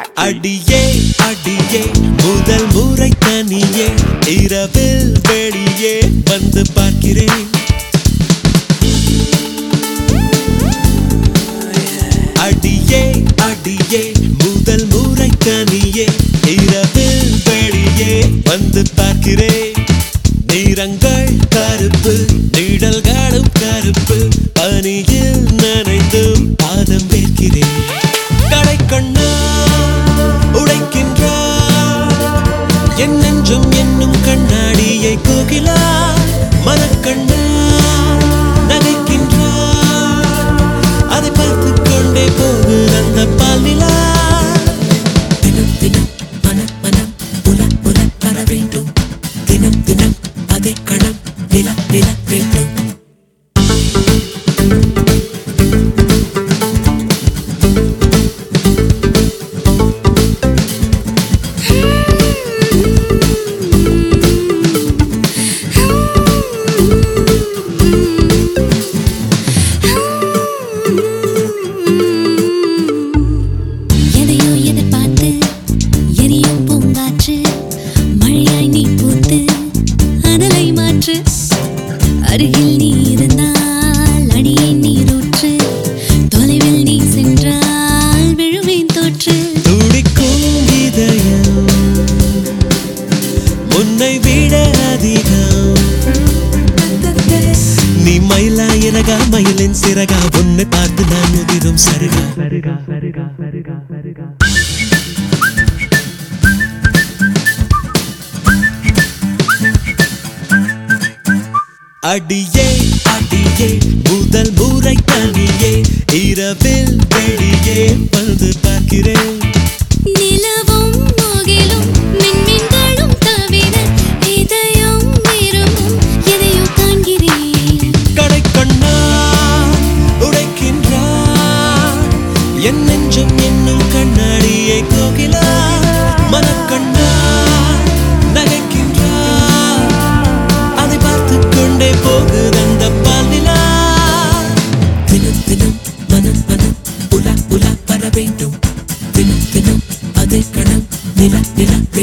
அடியே அடியே முதல் முறை தனியே இரவில் வெளியே வந்து பார்க்கிறேன் அடியே அடியே முதல் முறை தனியே இரவில் வெளியே வந்து பார்க்கிறேன் நிறங்கள் கருப்பு நிழல்களும் கருப்பு பனியில் நனைந்தும் பாதம் வைக்கிறேன் கடை கண்ணா உடைக்கின்றார் என் நெஞ்சும் என்னும் கண்ணாடியை கோகிலா மனக்கண்ணா நகைக்கின்றார் அதை பார்த்து கொண்டே போகு அந்த பாலிலா தினம் தினம் மனம் மனம் உல உல வர வேண்டும் தினம் தினம் அதே கணம் நில நில வேண்டும் எதையோ எதிர்பார்த்து எரியும் பூங்காற்று மழையாய் நீ பூத்து அனலை மாற்று அருகில் நீ இருந்தால் அடியை நீரூற்று தொலைவில் நீ சென்றால் விழுவேன் தோற்று துடிக்கும் இதயம் உன்னை விட அதிகம் நீ மயிலா இறகா மயிலின் சிறகா உன்னை பார்த்து நான் உதிரும் சருகா அடியே அடியே முதல் முறை தனியே இரவில் வெளியே வந்து பார்க்கிறேன் நிலவும் முகிலும் மின்மின்களும் தவிர இதயம் விரும்பும் எதையோ காண்கிறேன் கடை கண்ணா உடைக்கின்றார் என் நெஞ்சம் என்னும் கண்ணாடியை கோகிலா மனக்கண்ணா நகைக்கின்றார் அதை பார்த்து கொண்டே போகுது அந்த பாலிலா தினம் தினம் மனம் மனம் உலா உலா வர வேண்டும் தினம் தினம் அதே கணம் நில நில